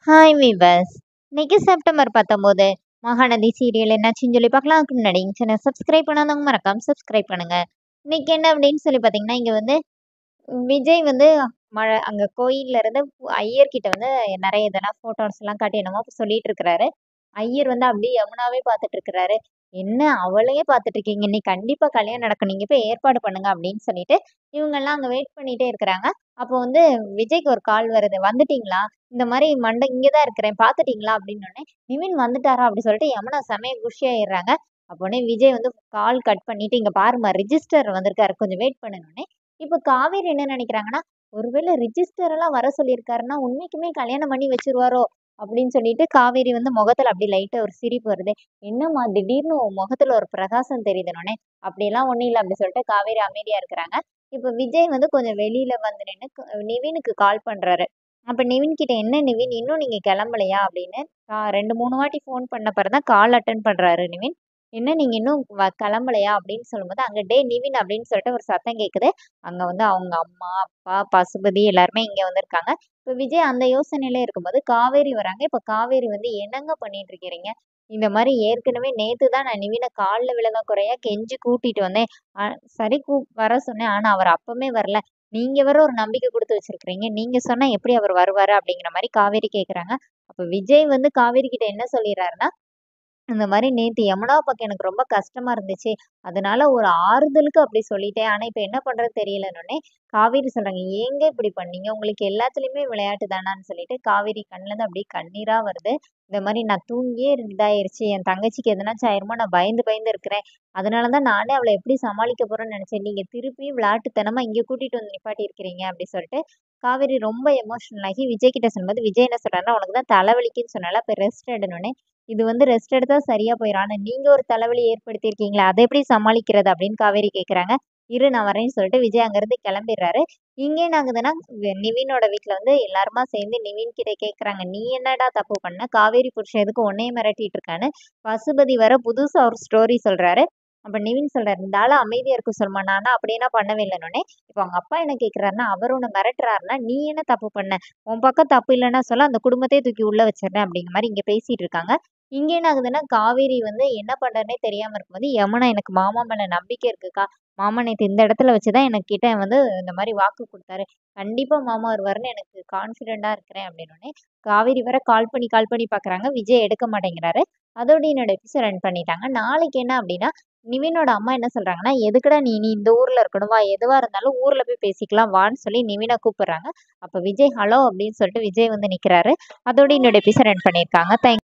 hi viewers இன்னைக்கு September பத்தொம்போது Mahanadi serial என்னாச்சுன்னு சொல்லி பார்க்கலாம் அதுக்கு முன்னாடி சேனல் சப்ஸ்கிரைப் பண்ணாதவங்க மறக்காம சப்ஸ்கிரைப் பண்ணுங்க இன்னைக்கு என்ன அப்படின்னு சொல்லி பார்த்தீங்கன்னா இங்கே வந்து விஜய் வந்து மழை அங்கே கோயில்ல இருந்து ஐயர்கிட்ட வந்து நிறைய இதெல்லாம் ஃபோட்டோஸ் எல்லாம் காட்டி என்னமோ சொல்லிட்டு இருக்கிறாரு ஐயர் வந்து அப்படியே யமுனாவே பார்த்துட்டு இருக்கிறாரு என்ன அவளையே பார்த்துட்டு இருக்கீங்க இன்னைக்கு கண்டிப்பாக கல்யாணம் நடக்கும் நீங்கள் போய் ஏற்பாடு பண்ணுங்க அப்படின்னு சொல்லிட்டு இவங்கெல்லாம் அங்கே வெயிட் பண்ணிட்டே இருக்கிறாங்க அப்போ வந்து விஜய்க்கு ஒரு கால் வருது வந்துட்டீங்களா இந்த மாதிரி மண்டை இங்கே தான் இருக்கிறேன் பார்த்துட்டீங்களா அப்படின்னு உடனே நிவின் வந்துட்டாரா அப்படி சொல்லிட்டு யமுனா செமைய குஷி ஆயிடுறாங்க அப்போனே விஜய் வந்து கால் கட் பண்ணிட்டு இங்கே பாருமா ரிஜிஸ்டர் வந்திருக்காரு கொஞ்சம் வெயிட் பண்ணுனோடனே இப்போ காவேரி என்ன நினைக்கிறாங்கன்னா ஒருவேளை ரிஜிஸ்டர் எல்லாம் வர சொல்லியிருக்காருன்னா உண்மைக்குமே கல்யாணம் பண்ணி வச்சிருவாரோ அப்படின்னு சொல்லிட்டு காவேரி வந்து முகத்துல அப்படி லைட்டா ஒரு சிரிப்பு வருது என்னம்மா திடீர்னு உன் முகத்துல ஒரு பிரகாசம் தெரியுதுனோடனே அப்படியெல்லாம் ஒன்றும் இல்லை அப்படி சொல்லிட்டு காவேரி அமைதியா இருக்கிறாங்க இப்போ விஜய் வந்து கொஞ்சம் வெளியில வந்து நின்று நிவினுக்கு கால் பண்றாரு அப்ப நிவின் கிட்ட என்ன நிவின் இன்னும் நீங்க கிளம்பலையா அப்படின்னு கா- ரெண்டு மூணு வாட்டி ஃபோன் பண்ண பிறகுதான் கால் அட்டன் பண்றாரு நிவின் என்ன நீங்க இன்னும் வ- கிளம்பலையா அப்படின்னு சொல்லும்போது அங்க டே நிவின் அப்படின்னு சொல்லிட்டு ஒரு சத்தம் கேக்குது அங்க வந்து அவங்க அம்மா அப்பா பசுபதி எல்லாருமே இங்க வந்திருக்காங்க இப்ப விஜய் அந்த யோசனையில இருக்கும்போது காவேரி வராங்க இப்ப காவேரி வந்து என்னங்க பண்ணிட்டு இருக்கிறீங்க இந்த மாதிரி ஏற்கனவே நேத்து தான் நான் நிவினை காலில் விழுந்த குறையா கெஞ்சி கூட்டிட்டு வந்தேன் ஆ, சரி கூ வர சொன்னேன் ஆனா அவர் அப்பமே வரல நீங்க வேற ஒரு நம்பிக்கை கொடுத்து வச்சிருக்கிறீங்க நீங்க சொன்னா எப்படி அவர் வருவாரு அப்படிங்கிற மாதிரி காவேரி கேக்குறாங்க அப்ப விஜய் வந்து காவேரி கிட்ட என்ன சொல்லிடுறாருன்னா இந்த மாதிரி நேத்து யமுனா பக்கம் எனக்கு ரொம்ப கஷ்டமா இருந்துச்சு அதனால ஒரு ஆறுதலுக்கு அப்படி சொல்லிட்டேன் ஆனா இப்ப என்ன பண்றது தெரியலன்னொடனே காவேரி சொல்றாங்க ஏங்க இப்படி பண்ணீங்க உங்களுக்கு எல்லாத்துலயுமே விளையாட்டு தானான்னு சொல்லிட்டு காவேரி கண்ணுல இருந்து அப்படியே கண்ணீரா வருது இந்த மாதிரி நான் தூங்கியே இரு- இதாயிருச்சு என் தங்கச்சிக்கு எதனாச்சும் ஆயிருமோ நான் பயந்து பயந்து இருக்கிறேன் அதனாலதான் நானே அவளை எப்படி சமாளிக்க போறேன்னு நினைச்சேன் நீங்க திருப்பியும் விளையாட்டுத்தனமா இங்க கூட்டிட்டு வந்து நிப்பாட்டி இருக்கிறீங்க அப்படி சொல்லிட்டு காவேரி ரொம்ப எமோஷனல் ஆகி விஜய் கிட்ட சொல்லும்போது விஜய் என்ன சொல்றாருன்னா உனக்கு தான் தலைவலிக்குன்னு சொன்னால இப்ப ரெஸ்ட் எடுனோடனே இது வந்து ரெஸ்ட் எடுத்தா சரியா போயிடும் ஆனா நீங்க ஒரு தலைவலி ஏற்படுத்தியிருக்கீங்களா அதை எப்படி சமாளிக்கிறது அப்படின்னு காவேரி கேக்குறாங்க இரு நான் வரேன்னு சொல்லிட்டு விஜய் அங்கிருந்து கிளம்பிடுறாரு இங்கே என்ன ஆகுதுன்னா வி- நிவினோட வீட்ல வந்து எல்லாருமா சேர்ந்து நிவின் கிட்ட கேக்குறாங்க நீ என்னடா தப்பு பண்ண காவேரி புருஷன் எதுக்கு உன்னையே மிரட்டிட்டு இருக்கான்னு பசுபதி வர புதுசா ஒரு ஸ்டோரி சொல்றாரு அப்ப நிவின் சொல்றாரு இந்த ஆளு அமைதியா இருக்க சொல்மா நானா அப்படியெல்லாம் பண்ணவே இல்லைன்னொடனே இப்போ அவங்க அப்பா என்ன கேக்குறாருன்னா அவர் உன்னை மிரட்டுறாருன்னா நீ என்ன தப்பு பண்ண உன் பக்கம் தப்பு இல்லைன்னா சொல்ல அந்த குடும்பத்தையே தூக்கி உள்ள வச்சிடுறேன் அப்படிங்கிற மாதிரி இங்க பேசிட்டு இருக்காங்க இங்க என்ன ஆகுதுன்னா காவேரி வந்து என்ன பண்றதுனே தெரியாம இருக்கும்போது யமுனா எனக்கு மாமா மேல நம்பிக்கை இருக்குக்கா மாமா நேத்து இந்த இடத்துல வச்சுதான் எனக்கு கிட்ட வந்து இந்த மாதிரி வாக்கு கொடுத்தாரு கண்டிப்பா மாமா வருவாருன்னு எனக்கு கான்ஃபிடென்ட்டா இருக்கிறேன் அப்படின்னோடனே காவேரி வர கால் பண்ணி கால் பண்ணி பாக்குறாங்க விஜய் எடுக்க மாட்டேங்கிறாரு அதோட என்னோட எபிசோட் ரன் பண்ணிட்டாங்க நாளைக்கு என்ன அப்படின்னா நிவினோட அம்மா என்ன சொல்றாங்கன்னா எதுக்குடா நீ நீ இந்த ஊர்ல இருக்கணும் வா எதுவா இருந்தாலும் ஊர்ல போய் பேசிக்கலாம் வான்னு சொல்லி நிவினை கூப்பிடுறாங்க அப்ப விஜய் ஹலோ அப்படின்னு சொல்லிட்டு விஜய் வந்து நிக்கிறாரு அதோட என்னோட எபிசோட் ரன் பண்ணியிருக்காங்க தேங்க்